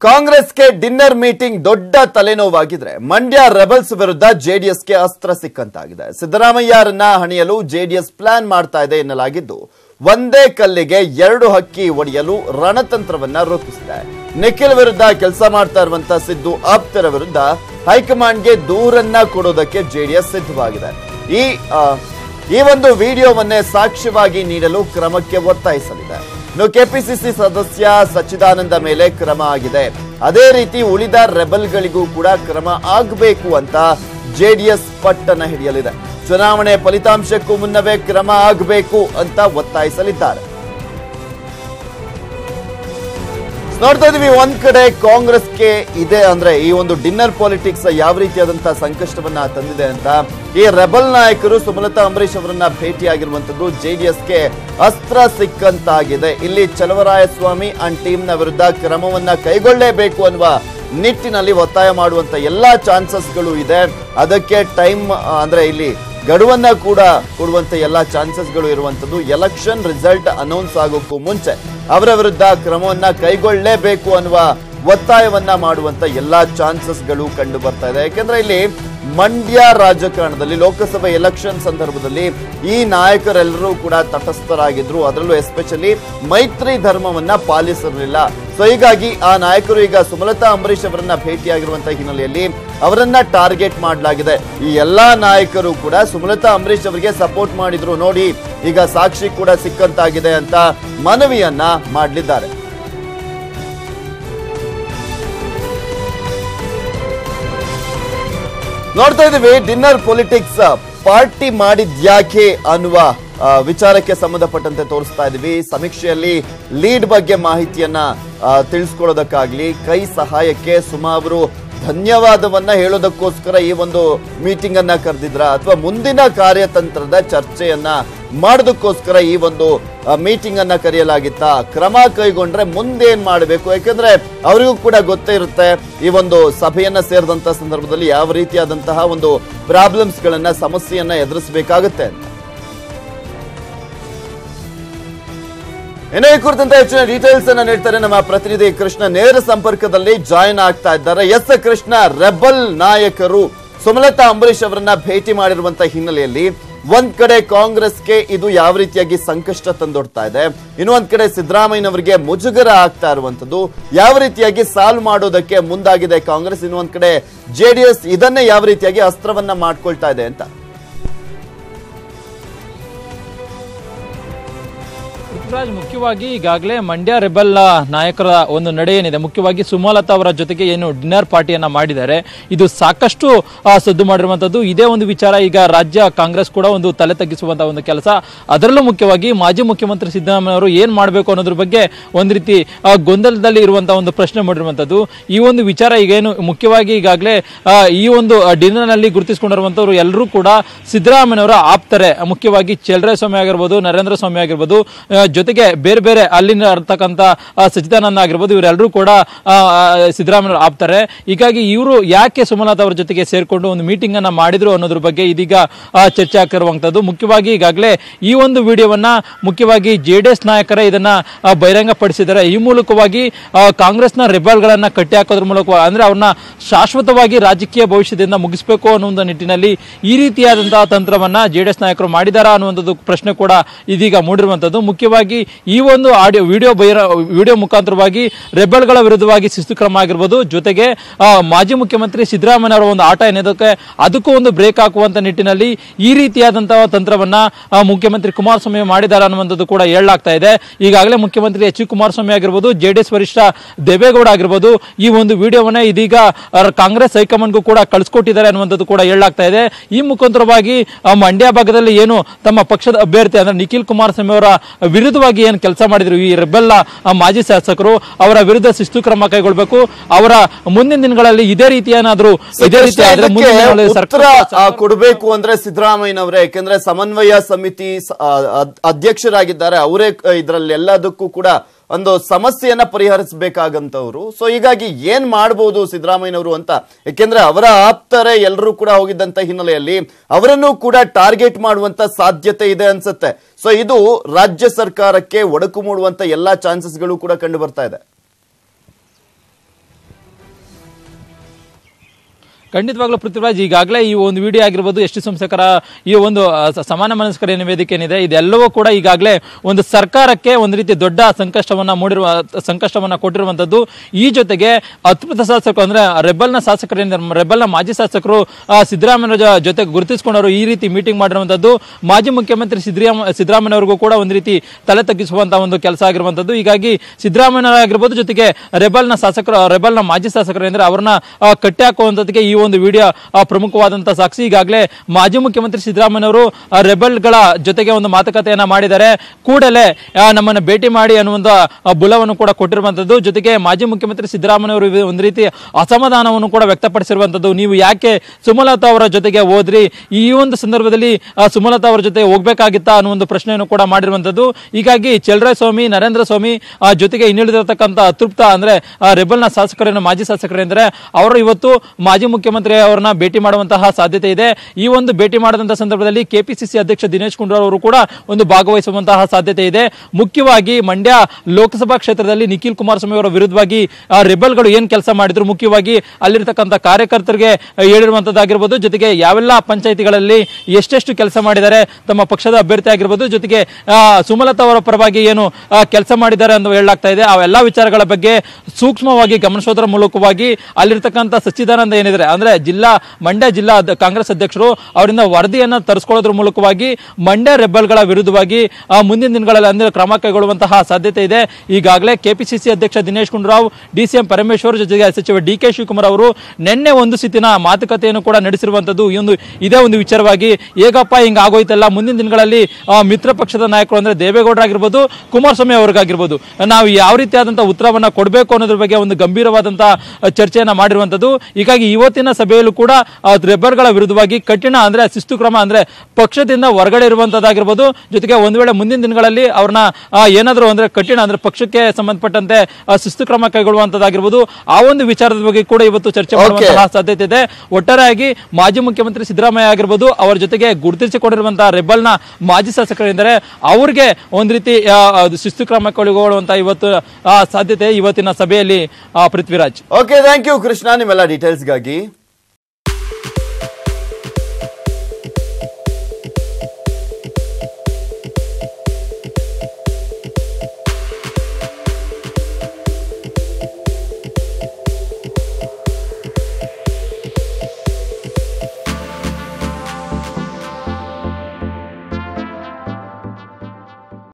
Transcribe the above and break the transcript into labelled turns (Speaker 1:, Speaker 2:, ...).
Speaker 1: ಕಾಂಗ್ರೆಸ್ಗೆ dinner meeting ದೊಡ್ಡ ತಲೆನೋವಾಗಿದ್ರೆ Mandya rebels ವಿರುದ್ಧ ಜೆಡಿಎಸ್ಗೆ ಅಸ್ತ್ರ ಸಿಕ್ಕಂತಾಗಿದೆ ಸಿದ್ದರಾಮಯ್ಯರನ್ನ ಹಣಿಯಲು ಜೆಡಿಎಸ್ ಪ್ಲಾನ್ ಮಾಡ್ತಾ ಇದೆ ಎನ್ನಲಾಗಿದ್ದು ಒಂದೇ ಕಲ್ಲಿಗೆ ಎರಡು ಹಕ್ಕಿ ಒಡೆಯಲು ರಣತಂತ್ರವನ್ನ ರೂಪಿಸಿದೆ ನಿಖಿಲ್ ವಿರುದ್ಧ ಕೆಲಸ ಮಾಡ್ತಾ ಇರುವಂತ ಸಿದ್ದು ಆಪ್ತರ ವಿರುದ್ಧ ಹೈಕಮಾಂಡ್ಗೆ ದೂರನ್ನ ಕೊಡೋದಕ್ಕೆ ಜೆಡಿಎಸ್ ಸಿದ್ಧವಾಗಿದೆ ಈ ಆ, ಈ ಒಂದು ವಿಡಿಯೋವನ್ನೇ ಸಾಕ್ಷ್ಯವಾಗಿ ನೀಡಲು ಕ್ರಮಕ್ಕೆ ಒತ್ತಾಯಿಸಲಿದೆ ಇನ್ನು ಕೆಪಿಸಿಸಿ ಸದಸ್ಯ ಸಚ್ಚಿದಾನಂದ ಮೇಲೆ ಕ್ರಮ ಆಗಿದೆ ಅದೇ ರೀತಿ ಉಳಿದ ರೆಬಲ್ಗಳಿಗೂ ಕೂಡ ಕ್ರಮ ಆಗಬೇಕು ಅಂತ ಜೆಡಿಎಸ್ ಪಟ್ಟನ ಹಿಡಿಯಲಿದೆ ಚುನಾವಣೆ ಫಲಿತಾಂಶಕ್ಕೂ ಮುನ್ನವೇ ಕ್ರಮ ಆಗಬೇಕು ಅಂತ ಒತ್ತಾಯಿಸಲಿದ್ದಾರೆ ನೋಡ್ತಾ ಇದೀವಿ ಒಂದ್ ಕಡೆ ಕಾಂಗ್ರೆಸ್ಗೆ ಇದೆ ಅಂದ್ರೆ ಈ ಒಂದು ಡಿನ್ನರ್ ಪಾಲಿಟಿಕ್ಸ್ ಯಾವ ರೀತಿಯಾದಂತಹ ಸಂಕಷ್ಟವನ್ನ ತಂದಿದೆ ಅಂತ ಈ ರೆಬಲ್ ನಾಯಕರು ಸುಮಲತಾ ಅಂಬರೀಶ್ ಅವರನ್ನ ಭೇಟಿಯಾಗಿರುವಂತದ್ದು ಜೆಡಿಎಸ್ಗೆ ಅಸ್ತ್ರ ಸಿಕ್ಕಂತಾಗಿದೆ ಇಲ್ಲಿ ಚಲವರಾಯಸ್ವಾಮಿ ಅಂಡ್ ಟೀಮ್ನ ವಿರುದ್ಧ ಕ್ರಮವನ್ನ ಕೈಗೊಳ್ಳಲೇಬೇಕು ಅನ್ನುವ ನಿಟ್ಟಿನಲ್ಲಿ ಒತ್ತಾಯ ಮಾಡುವಂತ ಎಲ್ಲಾ ಚಾನ್ಸಸ್ಗಳು ಇದೆ ಅದಕ್ಕೆ ಟೈಮ್ ಅಂದ್ರೆ ಇಲ್ಲಿ ಗಡುವನ್ನ ಕೂಡ ಕೊಡುವಂತ ಎಲ್ಲಾ ಚಾನ್ಸಸ್ಗಳು ಇರುವಂತದ್ದು ಎಲೆಕ್ಷನ್ ರಿಸಲ್ಟ್ ಅನೌನ್ಸ್ ಆಗೋಕ್ಕೂ ಮುಂಚೆ ಅವರ ವಿರುದ್ಧ ಕ್ರಮವನ್ನ ಕೈಗೊಳ್ಳಲೇಬೇಕು ಅನ್ನುವ ಒತ್ತಾಯವನ್ನ ಮಾಡುವಂತ ಎಲ್ಲಾ ಚಾನ್ಸಸ್ಗಳು ಕಂಡು ಬರ್ತಾ ಇದೆ ಯಾಕೆಂದ್ರೆ ಇಲ್ಲಿ ಮಂಡ್ಯ ರಾಜಕಾರಣದಲ್ಲಿ ಲೋಕಸಭೆ ಎಲೆಕ್ಷನ್ ಸಂದರ್ಭದಲ್ಲಿ ಈ ನಾಯಕರೆಲ್ಲರೂ ಕೂಡ ತಟಸ್ಥರಾಗಿದ್ರು ಅದರಲ್ಲೂ ಎಸ್ಪೆಷಲಿ ಮೈತ್ರಿ ಧರ್ಮವನ್ನ ಪಾಲಿಸಿರಲಿಲ್ಲ ಸೊ ಹೀಗಾಗಿ ಆ ನಾಯಕರು ಈಗ ಸುಮಲತಾ ಅಂಬರೀಶ್ ಅವರನ್ನ ಭೇಟಿಯಾಗಿರುವಂತಹ ಹಿನ್ನೆಲೆಯಲ್ಲಿ ಅವರನ್ನ ಟಾರ್ಗೆಟ್ ಮಾಡಲಾಗಿದೆ ಈ ಎಲ್ಲಾ ನಾಯಕರು ಕೂಡ ಸುಮಲತಾ ಅಂಬರೀಶ್ ಅವರಿಗೆ ಸಪೋರ್ಟ್ ಮಾಡಿದ್ರು ನೋಡಿ ಈಗ ಸಾಕ್ಷಿ ಕೂಡ ಸಿಕ್ಕಂತಾಗಿದೆ ಅಂತ ಮನವಿಯನ್ನ ಮಾಡಲಿದ್ದಾರೆ ನೋಡ್ತಾ ಇದೀವಿ ಡಿನ್ನರ್ ಪೊಲಿಟಿಕ್ಸ್ ಪಾರ್ಟಿ ಮಾಡಿದ್ಯಾಕೆ ಅನ್ನುವ ಆ, ವಿಚಾರಕ್ಕೆ ಸಂಬಂಧಪಟ್ಟಂತೆ ತೋರಿಸ್ತಾ ಇದೀವಿ ಸಮೀಕ್ಷೆಯಲ್ಲಿ ಲೀಡ್ ಬಗ್ಗೆ ಮಾಹಿತಿಯನ್ನ ಆ, ತಿಳಿಸ್ಕೊಡೋದಕ್ಕಾಗ್ಲಿ ಕೈ ಸಹಾಯಕ್ಕೆ ಸುಮಾ ಅವರು ಧನ್ಯವಾದವನ್ನ ಹೇಳೋದಕ್ಕೋಸ್ಕರ ಈ ಒಂದು ಮೀಟಿಂಗ್ ಅನ್ನ ಕರೆದಿದ್ರ ಅಥವಾ ಮುಂದಿನ ಕಾರ್ಯತಂತ್ರದ ಚರ್ಚೆಯನ್ನ ಮಾಡೋದಕ್ಕೋಸ್ಕರ ಈ ಒಂದು ಮೀಟಿಂಗ್ ಅನ್ನ ಕರೆಯಲಾಗಿತ್ತ ಕ್ರಮ ಕೈಗೊಂಡ್ರೆ ಮುಂದೇನ್ ಮಾಡಬೇಕು ಯಾಕಂದ್ರೆ ಅವರಿಗೂ ಕೂಡ ಗೊತ್ತೇ ಇರುತ್ತೆ ಈ ಒಂದು ಸಭೆಯನ್ನ ಸೇರಿದಂತ ಸಂದರ್ಭದಲ್ಲಿ ಯಾವ ರೀತಿಯಾದಂತಹ ಒಂದು ಪ್ರಾಬ್ಲಮ್ಸ್ ಗಳನ್ನ ಸಮಸ್ಯೆಯನ್ನ ಎದುರಿಸಬೇಕಾಗುತ್ತೆ ಅಂತ ಇನ್ನು ಈ ಕುರಿತಂತೆ ಹೆಚ್ಚಿನ ಡೀಟೇಲ್ಸ್ ಅನ್ನ ನೀಡ್ತಾರೆ ನಮ್ಮ ಪ್ರತಿನಿಧಿ ಕೃಷ್ಣ ನೇರ ಸಂಪರ್ಕದಲ್ಲಿ ಜಾಯಿನ್ ಆಗ್ತಾ ಇದ್ದಾರೆ ಎಸ್ ಕೃಷ್ಣ ರೆಬಲ್ ನಾಯಕರು ಸುಮಲತಾ ಅಂಬರೀಶ್ ಅವರನ್ನ ಭೇಟಿ ಮಾಡಿರುವಂತ ಹಿನ್ನೆಲೆಯಲ್ಲಿ ಒಂದ್ ಕಡೆ ಕಾಂಗ್ರೆಸ್ಗೆ ಇದು ಯಾವ ರೀತಿಯಾಗಿ ಸಂಕಷ್ಟ ತಂದೊಡ್ತಾ ಇದೆ ಇನ್ನೊಂದ್ ಕಡೆ ಸಿದ್ದರಾಮಯ್ಯನವರಿಗೆ ಮುಜುಗರ ಆಗ್ತಾ ಇರುವಂತದ್ದು ಯಾವ ರೀತಿಯಾಗಿ ಸಾಲ್ವ್ ಮಾಡೋದಕ್ಕೆ ಮುಂದಾಗಿದೆ ಕಾಂಗ್ರೆಸ್ ಇನ್ನೊಂದ್ ಕಡೆ ಜೆಡಿಎಸ್ ಇದನ್ನೇ ಯಾವ ರೀತಿಯಾಗಿ ಅಸ್ತ್ರವನ್ನ ಮಾಡ್ಕೊಳ್ತಾ ಇದೆ ಅಂತ
Speaker 2: ಪೃಥ್ವಿರಾಜ್ ಮುಖ್ಯವಾಗಿ ಈಗಾಗಲೇ ಮಂಡ್ಯ ರೆಬಲ್ ನಾಯಕರ ಒಂದು ನಡೆ ಏನಿದೆ ಮುಖ್ಯವಾಗಿ ಸುಮಲತಾ ಅವರ ಜೊತೆಗೆ ಏನು ಡಿನ್ನರ್ ಪಾರ್ಟಿಯನ್ನ ಮಾಡಿದ್ದಾರೆ ಇದು ಸಾಕಷ್ಟು ಆ, ಸದ್ದು ಮಾಡಿರುವಂತದ್ದು ಇದೇ ಒಂದು ವಿಚಾರ ಈಗ ರಾಜ್ಯ ಕಾಂಗ್ರೆಸ್ ಕೂಡ ಒಂದು ತಲೆ ತಗ್ಗಿಸುವಂತಹ ಒಂದು ಕೆಲಸ ಅದರಲ್ಲೂ ಮುಖ್ಯವಾಗಿ ಮಾಜಿ ಮುಖ್ಯಮಂತ್ರಿ ಸಿದ್ದರಾಮಯ್ಯ ಅವರು ಏನ್ ಮಾಡಬೇಕು ಅನ್ನೋದ್ರ ಬಗ್ಗೆ ಒಂದು ರೀತಿ ಆ, ಗೊಂದಲದಲ್ಲಿ ಇರುವಂತಹ ಒಂದು ಪ್ರಶ್ನೆ ಮಾಡಿರುವಂತದ್ದು ಈ ಒಂದು ವಿಚಾರ ಈಗೇನು ಮುಖ್ಯವಾಗಿ ಈಗಾಗಲೇ ಆ, ಈ ಒಂದು ಡಿನ್ನರ್ ನಲ್ಲಿ ಗುರುತಿಸಿಕೊಂಡಿರುವಂತವ್ರು ಎಲ್ಲರೂ ಕೂಡ ಸಿದ್ದರಾಮಯ್ಯನವರ ಆಪ್ತಾರೆ ಮುಖ್ಯವಾಗಿ ಚೆಲ್ರೆ ಸ್ವಾಮಿ ಆಗಿರ್ಬೋದು ನರೇಂದ್ರ ಸ್ವಾಮಿ ಆಗಿರ್ಬೋದು ಆ, ಜೊತೆಗೆ ಬೇರೆ ಬೇರೆ ಅಲ್ಲಿನ ಇರ್ತಕ್ಕಂಥ ಆ, ಸಚ್ಚಿದಾನಂದ ಆಗಿರ್ಬೋದು ಇವರೆಲ್ಲರೂ ಕೂಡ ಆ, ಆ, ಸಿದ್ದರಾಮಯ್ಯ ಆಪ್ತಾರೆ ಹೀಗಾಗಿ ಇವರು ಯಾಕೆ ಸುಮಲತಾ ಅವರ ಜೊತೆಗೆ ಸೇರ್ಕೊಂಡು ಒಂದು ಮೀಟಿಂಗ್ ಅನ್ನ ಮಾಡಿದ್ರು ಅನ್ನೋದ್ರ ಬಗ್ಗೆ ಇದೀಗ ಆ, ಚರ್ಚೆ ಆಗ್ತಿರುವಂತದ್ದು ಮುಖ್ಯವಾಗಿ ಈಗಾಗಲೇ ಈ ಒಂದು ವಿಡಿಯೋವನ್ನ ಮುಖ್ಯವಾಗಿ ಜೆ ಡಿ ಎಸ್ ನಾಯಕರೇ ಇದನ್ನ ಆ, ಬಹಿರಂಗಪಡಿಸಿದ್ದಾರೆ ಈ ಮೂಲಕವಾಗಿ ಆ, ಕಾಂಗ್ರೆಸ್ನ ರೆಬಲ್ಗಳನ್ನ ಕಟ್ಟಿ ಹಾಕೋದ್ರ ಮೂಲಕ ಅಂದ್ರೆ ಅವ್ರನ್ನ ಶಾಶ್ವತವಾಗಿ ರಾಜಕೀಯ ಭವಿಷ್ಯದಿಂದ ಮುಗಿಸಬೇಕು ಅನ್ನೋ ಒಂದು ನಿಟ್ಟಿನಲ್ಲಿ ಈ ರೀತಿಯಾದಂತಹ ತಂತ್ರವನ್ನ ಜೆ ಡಿ ಎಸ್ ನಾಯಕರು ಮಾಡಿದಾರಾ ಅನ್ನುವಂಥದ್ದು ಪ್ರಶ್ನೆ ಕೂಡ ಇದೀಗ ಮೂಡಿರುವಂತದ್ದು ಮುಖ್ಯವಾಗಿ ಈ ಒಂದು ಆಡಿಯೋ ವಿಡಿಯೋ ಬಹಿರ ವಿಡಿಯೋ ಮುಖಾಂತರವಾಗಿ ರೆಬಲ್ಗಳ ವಿರುದ್ಧವಾಗಿ ಶಿಸ್ತು ಕ್ರಮ ಆಗಿರ್ಬೋದು ಜೊತೆಗೆ ಆ, ಮಾಜಿ ಮುಖ್ಯಮಂತ್ರಿ ಸಿದ್ದರಾಮಯ್ಯ ಅವರ ಒಂದು ಆಟ ಏನಿದಕ್ಕೆ ಅದಕ್ಕೂ ಒಂದು ಬ್ರೇಕ್ ಹಾಕುವಂತ ನಿಟ್ಟಿನಲ್ಲಿ ಈ ರೀತಿಯಾದಂತಹ ತಂತ್ರವನ್ನ ಆ, ಮುಖ್ಯಮಂತ್ರಿ ಕುಮಾರಸ್ವಾಮಿ ಮಾಡಿದ್ದಾರೆ ಅನ್ನುವಂಥದ್ದು ಕೂಡ ಹೇಳಲಾಗ್ತಾ ಇದೆ ಈಗಾಗಲೇ ಮುಖ್ಯಮಂತ್ರಿ ಎಚ್ ಡಿ ಕುಮಾರಸ್ವಾಮಿ ಆಗಿರ್ಬೋದು ಜೆಡಿಎಸ್ ವರಿಷ್ಠ ದೇವೇಗೌಡ ಆಗಿರ್ಬೋದು ಈ ಒಂದು ವಿಡಿಯೋವನ್ನ ಇದೀಗ ಆ, ಕಾಂಗ್ರೆಸ್ ಹೈಕಮಾಂಡ್ಗೂ ಕೂಡ ಕಳಿಸ್ಕೊಟ್ಟಿದ್ದಾರೆ ಅನ್ನುವಂಥದ್ದು ಕೂಡ ಹೇಳಲಾಗ್ತಾ ಇದೆ ಈ ಮುಖಾಂತರವಾಗಿ ಆ, ಮಂಡ್ಯ ಭಾಗದಲ್ಲಿ ಏನು ತಮ್ಮ ಪಕ್ಷದ ಅಭ್ಯರ್ಥಿ ಅಂದ್ರೆ ನಿಖಿಲ್ ಕುಮಾರಸ್ವಾಮಿ ಅವರ ವಿರುದ್ಧವಾಗಿ ಏನು ಕೆಲಸ ಮಾಡಿದ್ರು ಈ ರೆಬೆಲ್ಲ ಆ, ಮಾಜಿ ಶಾಸಕರು ಅವರ ವಿರುದ್ಧ ಶಿಸ್ತು ಕ್ರಮ ಕೈಗೊಳ್ಳಬೇಕು ಅವರ ಮುಂದಿನ ದಿನಗಳಲ್ಲಿ ಇದೇ ರೀತಿ ಏನಾದ್ರು ಇದೇ ರೀತಿ ಆದ್ರೆ ಮುಂದಿನ ದಿನಗಳಲ್ಲಿ
Speaker 1: ಉತ್ತರ
Speaker 2: ಸರ್ಕಾರ
Speaker 1: ಆ, ಕೊಡ್ಬೇಕು ಅಂದ್ರೆ ಸಿದ್ದರಾಮಯ್ಯನವರೇ ಯಾಕೆಂದ್ರೆ ಸಮನ್ವಯ ಸಮಿತಿ ಸ- ಆ, ಅದ್- ಅಧ್ಯಕ್ಷರಾಗಿದ್ದಾರೆ ಅವರೇ ಇದರಲ್ಲಿ ಎಲ್ಲದಕ್ಕೂ ಕೂಡ ಒಂದು ಸಮಸ್ಯೆಯನ್ನ ಪರಿಹರಿಸಬೇಕಾಗಂತವ್ರು ಸೊ ಹೀಗಾಗಿ ಏನ್ ಮಾಡ್ಬೋದು ಸಿದ್ದರಾಮಯ್ಯನವರು ಅಂತ ಯಾಕೆಂದ್ರೆ ಅವರ ಆಪ್ತರೇ ಎಲ್ಲರೂ ಕೂಡ ಹೋಗಿದ್ದಂತ ಹಿನ್ನೆಲೆಯಲ್ಲಿ ಅವರನ್ನು ಕೂಡ ಟಾರ್ಗೆಟ್ ಮಾಡುವಂತ ಸಾಧ್ಯತೆ ಇದೆ ಅನ್ಸುತ್ತೆ ಸೊ ಇದು ರಾಜ್ಯ ಸರ್ಕಾರಕ್ಕೆ ಒಡಕು ಮೂಡುವಂತ ಎಲ್ಲಾ ಚಾನ್ಸಸ್ಗಳು ಕೂಡ ಕಂಡು ಬರ್ತಾ ಇದೆ
Speaker 2: ಖಂಡಿತವಾಗ್ಲೂ ಪೃಥ್ವಿರಾಜ್ ಈಗಾಗಲೇ ಈ ಒಂದು ವಿಡಿಯೋ ಆಗಿರ್ಬೋದು ಎಸ್ ಟಿ ಸಂಸಕರ ಈ ಒಂದು ಆ, ಸ- ಸಮಾನ ಮನಸ್ಕರ ಏನು ವೇದಿಕೆ ಏನಿದೆ ಇದೆಲ್ಲವೂ ಕೂಡ ಈಗಾಗಲೇ ಒಂದು ಸರ್ಕಾರಕ್ಕೆ ಒಂದು ರೀತಿ ದೊಡ್ಡ ಸಂಕಷ್ಟವನ್ನ ಮೂಡಿರುವ ಸಂಕಷ್ಟವನ್ನ ಕೊಟ್ಟಿರುವಂತದ್ದು ಈ ಜೊತೆಗೆ ಅತೃಪ್ತ ಶಾಸಕರು ಅಂದ್ರೆ ರೆಬಲ್ನ ಶಾಸಕರು ಏನಿದ್ದಾರೆ ರೆಬಲ್ನ ಮಾಜಿ ಶಾಸಕರು ಆ, ಸಿದ್ದರಾಮಯ್ಯ ಜೊ- ಜೊತೆ ಗುರುತಿಸಿಕೊಂಡವರು ಈ ರೀತಿ ಮೀಟಿಂಗ್ ಮಾಡಿರುವಂತದ್ದು ಮಾಜಿ ಮುಖ್ಯಮಂತ್ರಿ ಸಿದ್ದರಾಮ ಸಿದ್ದರಾಮಯ್ಯ ಕೂಡ ಒಂದು ರೀತಿ ತಲೆ ತಗ್ಗಿಸುವಂತಹ ಒಂದು ಕೆಲಸ ಆಗಿರುವಂತದ್ದು ಹೀಗಾಗಿ ಸಿದ್ದರಾಮಯ್ಯ ಆಗಿರ್ಬೋದು ಜೊತೆಗೆ ರೆಬಲ್ನ ಶಾಸಕರು ರೆಬಲ್ನ ಮಾಜಿ ಶಾಸಕರು ಅಂದ್ರೆ ಅವ್ರನ್ನ ಆ, ಕಟ್ಟಿ ಹಾಕುವಂತದಕ್ಕೆ ಈ ಒಂದು ವಿಡಿಯೋ ಪ್ರಮುಖವಾದಂತಹ ಸಾಕ್ಷಿ ಈಗಾಗಲೇ ಮಾಜಿ ಮುಖ್ಯಮಂತ್ರಿ ಸಿದ್ದರಾಮಯ್ಯ ಅವರು ರೆಬಲ್ಗಳ ಜೊತೆಗೆ ಒಂದು ಮಾತುಕತೆಯನ್ನ ಮಾಡಿದ್ದಾರೆ ಕೂಡಲೇ ಆ, ನಮ್ಮನ್ನ ಭೇಟಿ ಮಾಡಿ ಅನ್ನುವಂತ ಆ, ಬುಲವನ್ನು ಕೂಡ ಕೊಟ್ಟಿರುವಂತದ್ದು ಜೊತೆಗೆ ಮಾಜಿ ಮುಖ್ಯಮಂತ್ರಿ ಸಿದ್ದರಾಮಯ್ಯ ಅವರು ಒಂದು ರೀತಿ ಅಸಮಾಧಾನವನ್ನು ಕೂಡ ವ್ಯಕ್ತಪಡಿಸಿರುವಂತದ್ದು ನೀವು ಯಾಕೆ ಸುಮಲತಾ ಅವರ ಜೊತೆಗೆ ಹೋದ್ರಿ ಈ ಒಂದು ಸಂದರ್ಭದಲ್ಲಿ ಆ, ಸುಮಲತಾ ಅವರ ಜೊತೆ ಹೋಗ್ಬೇಕಾಗಿತ್ತಾ ಅನ್ನೋ ಒಂದು ಪ್ರಶ್ನೆಯನ್ನು ಕೂಡ ಮಾಡಿರುವಂತದ್ದು ಹೀಗಾಗಿ ಚಲರಾಯ ಸ್ವಾಮಿ ನರೇಂದ್ರ ಸ್ವಾಮಿ ಆ, ಜೊತೆಗೆ ಇನ್ನುಳಿದಿರತಕ್ಕಂಥ ಅತೃಪ್ತ ಅಂದ್ರೆ ಆ, ರೆಬಲ್ನ ಶಾಸಕರೇನು ಮಾಜಿ ಶಾಸಕರು ಎಂದರೆ ಅವರು ಇವತ್ತು ಮಾಜಿ ಮುಖ್ಯಮಂತ್ರಿ ಅವರನ್ನ ಭೇಟಿ ಮಾಡುವಂತಹ ಸಾಧ್ಯತೆ ಇದೆ ಈ ಒಂದು ಭೇಟಿ ಮಾಡದಂತಹ ಸಂದರ್ಭದಲ್ಲಿ ಕೆಪಿಸಿಸಿ ಅಧ್ಯಕ್ಷ ದಿನೇಶ್ ಗುಂಡೂರಾವ್ ಅವರು ಕೂಡ ಒಂದು ಭಾಗವಹಿಸುವಂತಹ ಸಾಧ್ಯತೆ ಇದೆ ಮುಖ್ಯವಾಗಿ ಮಂಡ್ಯ ಲೋಕಸಭಾ ಕ್ಷೇತ್ರದಲ್ಲಿ ನಿಖಿಲ್ ಕುಮಾರಸ್ವಾಮಿ ಅವರ ವಿರುದ್ಧವಾಗಿ ಆ, ರೆಬಲ್ಗಳು ಏನ್ ಕೆಲಸ ಮಾಡಿದ್ರು ಮುಖ್ಯವಾಗಿ ಅಲ್ಲಿರ್ತಕ್ಕಂಥ ಕಾರ್ಯಕರ್ತರಿಗೆ ಆ, ಹೇಳಿರುವಂತದ್ದಾಗಿರ್ಬೋದು ಜೊತೆಗೆ ಯಾವೆಲ್ಲ ಪಂಚಾಯಿತಿಗಳಲ್ಲಿ ಎಷ್ಟೆಷ್ಟು ಕೆಲಸ ಮಾಡಿದ್ದಾರೆ ತಮ್ಮ ಪಕ್ಷದ ಅಭ್ಯರ್ಥಿ ಆಗಿರ್ಬೋದು ಜೊತೆಗೆ ಆ, ಸುಮಲತಾ ಅವರ ಪರವಾಗಿ ಏನು ಕೆಲಸ ಮಾಡಿದ್ದಾರೆ ಅಂತ ಹೇಳಲಾಗ್ತಾ ಇದೆ ಅವೆಲ್ಲ ವಿಚಾರಗಳ ಬಗ್ಗೆ ಸೂಕ್ಷ್ಮವಾಗಿ ಗಮನಿಸೋದರ ಮೂಲಕವಾಗಿ ಅಲ್ಲಿರ್ತಕ್ಕಂಥ ಸಚ್ಚಿದಾನಂದ ಏನಿದ್ದಾರೆ ಅಂದ್ರೆ ಜಿಲ್ಲಾ ಮಂಡ್ಯ ಜಿಲ್ಲಾ ಅಧ್ಯ- ಕಾಂಗ್ರೆಸ್ ಅಧ್ಯಕ್ಷರು ಅವರಿಂದ ವರದಿಯನ್ನ ತರಿಸ್ಕೊಳ್ಳೋದ್ರ ಮೂಲಕವಾಗಿ ಮಂಡ್ಯ ರೆಬಲ್ಗಳ ವಿರುದ್ಧವಾಗಿ ಆ, ಮುಂದಿನ ದಿನಗಳಲ್ಲಿ ಅಂದ್ರೆ ಕ್ರಮ ಕೈಗೊಳ್ಳುವಂತಹ ಸಾಧ್ಯತೆ ಇದೆ ಈಗಾಗಲೇ ಕೆಪಿಸಿಸಿ ಅಧ್ಯಕ್ಷ ದಿನೇಶ್ ಗುಂಡೂರಾವ್ ಡಿಸಿಎಂ ಪರಮೇಶ್ವರ್ ಜೊತೆಗೆ ಸಚಿವ ಡಿ ಕೆ ಶಿವಕುಮಾರ್ ಅವರು ನಿನ್ನೆ ಒಂದು ಸುತ್ತಿನ ಮಾತುಕತೆಯನ್ನು ಕೂಡ ನಡೆಸಿರುವಂತದ್ದು ಈ ಒಂದು ಇದೇ ಒಂದು ವಿಚಾರವಾಗಿ ಹೇಗಪ್ಪ ಹಿಂಗ ಆಗೋಯ್ತಲ್ಲ ಮುಂದಿನ ದಿನಗಳಲ್ಲಿ ಆ, ಮಿತ್ರ ಪಕ್ಷದ ನಾಯಕರು ಅಂದ್ರೆ ದೇವೇಗೌಡರಾಗಿರ್ಬೋದು ಕುಮಾರಸ್ವಾಮಿ ಅವ್ರಿಗಾಗಿರ್ಬೋದು ನಾವು ಯಾವ ರೀತಿಯಾದಂತಹ ಉತ್ತರವನ್ನ ಕೊಡಬೇಕು ಅನ್ನೋದ್ರ ಬಗ್ಗೆ ಒಂದು ಗಂಭೀರವಾದಂತಹ ಆ, ಚರ್ಚೆಯನ್ನ ಮಾಡಿರುವಂತದ್ದು ಹೀಗಾಗಿ ಇವತ್ತಿನ ಸಭೆಯಲ್ಲೂ ಕೂಡ ಆ, ರೆಬರ್ಗಳ ವಿರುದ್ಧವಾಗಿ ಕಠಿಣ ಅಂದ್ರೆ ಶಿಸ್ತು ಕ್ರಮ ಅಂದ್ರೆ ಪಕ್ಷದಿಂದ ಹೊರಗಡೆ ಇರುವಂತದ್ದಾಗಿರ್ಬೋದು ಜೊತೆಗೆ ಒಂದು ವೇಳೆ ಮುಂದಿನ ದಿನಗಳಲ್ಲಿ ಅವ್ರನ್ನ ಆ, ಏನಾದ್ರು ಅಂದ್ರೆ ಕಠಿಣ ಅಂದ್ರೆ ಪಕ್ಷಕ್ಕೆ ಸಂಬಂಧಪಟ್ಟಂತೆ ಆ, ಶಿಸ್ತು ಕ್ರಮ ಕೈಗೊಳ್ಳುವಂತದ್ದಾಗಿರ್ಬೋದು ಆ ಒಂದು ವಿಚಾರದ ಬಗ್ಗೆ ಕೂಡ ಇವತ್ತು ಚರ್ಚೆ ಮಾಡುವಂತಹ ಸಾಧ್ಯತೆ ಇದೆ ಒಟ್ಟಾರೆಯಾಗಿ ಮಾಜಿ ಮುಖ್ಯಮಂತ್ರಿ ಸಿದ್ದರಾಮಯ್ಯ ಆಗಿರ್ಬೋದು ಅವರ ಜೊತೆಗೆ ಗುರುತಿಸಿಕೊಂಡಿರುವಂತಹ ರೆಬಲ್ನ ಮಾಜಿ ಶಾಸಕರಿದ್ದಾರೆ ಅವ್ರಿಗೆ ಒಂದ್ ರೀತಿ ಆ, ಅದು ಶಿಸ್ತು ಕ್ರಮ ಕೈಗೊಳ್ಳುವಂತ ಇವತ್ತು ಆ, ಸಾಧ್ಯತೆ ಇವತ್ತಿನ ಸಭೆಯಲ್ಲಿ ಆ, Prithviraj
Speaker 1: okay thank you Krishna ನಿಮ್ಮೆಲ್ಲ ಡೀಟೇಲ್ಸ್ಗಾಗಿ